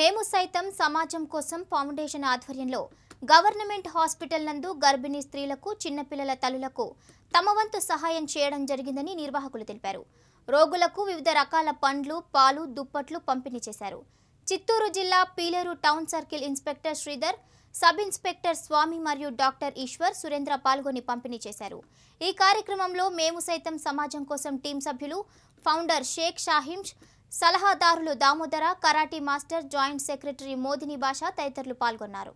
మేము సైతం సమాజం కోసం ఫౌండేషన్ ఆధ్వర్యంలో గవర్నమెంట్ హాస్పిటల్ నందు గర్భిణీ స్త్రీలకు చిన్నపిల్లల తల్లులకు తమ వంతు సహాయం చేయడం జరిగిందని నిర్వాహకులు తెలిపారు రోగులకు వివిధ రకాల పండ్లు పాలు దుప్పట్లు పంపిణీ చేశారు చిత్తూరు జిల్లా Pileru town circle inspector Sridhar sub inspector Swamy మరియు డాక్టర్ ఈశ్వర్ సురేంద్ర పాల్గొని పంపిణీ చేశారు ఈ కార్యక్రమంలో మేము సైతం సమాజం కోసం టీం సభ్యులు ఫౌండర్ షేక్ షాహిం సలహాదారులు Damodara karate master joint secretary Modini Basha తదితరులు పాల్గొన్నారు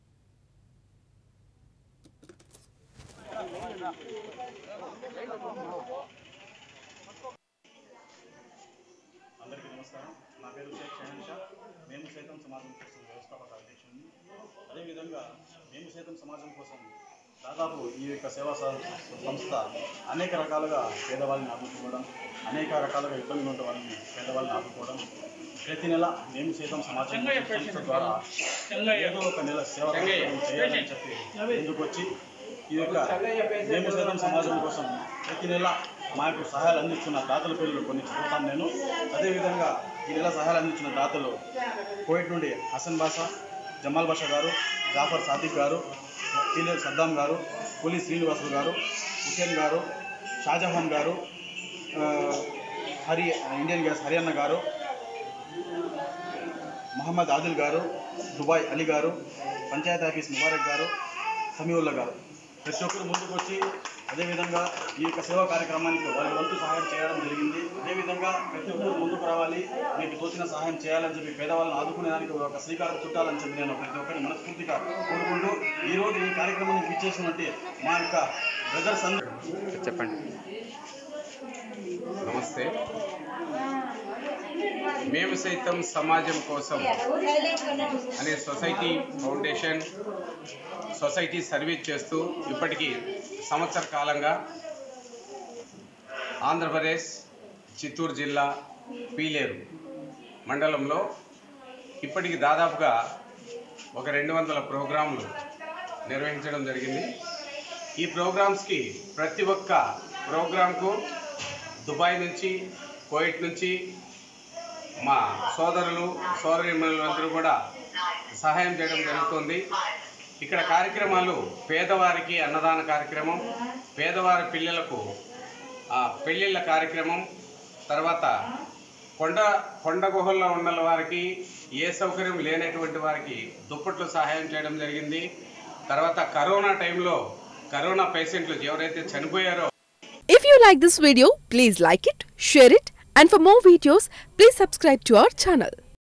అందరికీ నమస్కారం నా పేరు షేక్ షహన్ షా మేము సైతం సమాజం కోసం వ్యవస్థాపక అధ్యక్షుడిని అదేవిధంగా మేము సైతం సమాజం కోసం దాదాపు ఈ యొక్క సేవా స- సంస్థ అనేక రకాలుగా పేదవాళ్ళని ఆదుకోవడం అనేక రకాలుగా ఇబ్బందులు ఉన్న వాళ్ళని పేదవాళ్ళని ఆదుకోవడం ప్రతి నెల మేము సైతం సమాజం సంస్థ ద్వారా ఏదో ఒక నెల సేవ కార్యక్రమం చేయాలని చెప్పి ముందుకు వచ్చి ఈ యొక్క మేము సైతం సమాజం కోసం ప్రతి నెల మాకు సహాయాలు అందిస్తున్న దాతల పేర్లు కొన్ని చదువుతాను నేను అదేవిధంగా ఈ నెల సహాయాలు అందించిన దాతలు కోవిడ్ నుండి హసన్ బాషా జమాల్ బాషా గారు జాఫర్ సాదిక్ గారు పీలర్ సద్దాం గారు పులి శ్రీనివాసులు గారు హుసేన్ గారు షాజహాన్ గారు ఆ, హరి ఇండియన్ గ్యాస్ హరియన్న గారు మహమ్మద్ ఆదిల్ గారు దుబాయ్ అలీ గారు పంచాయత్ ఆఫీస్ ముబారక్ గారు సమీవుల్లా గారు ప్రతి ఒక్కరు ముందుకు వచ్చి అదేవిధంగా ఈ యొక్క సేవా కార్యక్రమానికి వాళ్ళ వంతు సహాయం చేయడం జరిగింది అదేవిధంగా ప్రతి ఒక్కరు ముందుకు రావాలి మీకు తోచిన సహాయం చేయాలని చెప్పి పేదవాళ్ళని ఆదుకునేదానికి ఒక శ్రీకారం చుట్టాలని చెప్పి నేను ప్రతి ఒక్కరిని మనస్ఫూర్తిగా కోరుకుంటూ ఈ రోజు ఈ కార్యక్రమానికి ఇచ్చేసినట్టు మా యొక్క బ్రదర్స్ అందరూ చెప్పండి నమస్తే మేము సైతం సమాజం కోసం అనే సొసైటీ ఫౌండేషన్ సొసైటీ సర్వీస్ చేస్తూ ఇప్పటికీ సంవత్సర కాలంగా ఆంధ్రప్రదేశ్ చిత్తూరు జిల్లా పీలేరు మండలంలో ఇప్పటికి దాదాపుగా ఒక రెండు వందల ప్రోగ్రాంలు నిర్వహించడం జరిగింది ఈ ప్రోగ్రామ్స్కి ప్రతి ఒక్క ప్రోగ్రాంకు దుబాయ్ నుంచి కోయిట్ నుంచి మా సోదరులు సోదరిమణులందరూ కూడా సహాయం చేయడం జరుగుతుంది ఇక్కడ కార్యక్రమాలు పేదవారికి అన్నదాన కార్యక్రమం పేదవారి పిల్లలకు ఆ, పెళ్ళిళ్ళ కార్యక్రమం తర్వాత కొండ కొండ గుహల్లో ఉన్న వారికి ఏ సౌకర్యం లేనటువంటి వారికి దుప్పట్లు సహాయం చేయడం జరిగింది తర్వాత కరోనా టైంలో కరోనా పేషెంట్లు ఎవరైతే చనిపోయారో If you like this video, please like it, share it, and for more videos, please subscribe to our channel.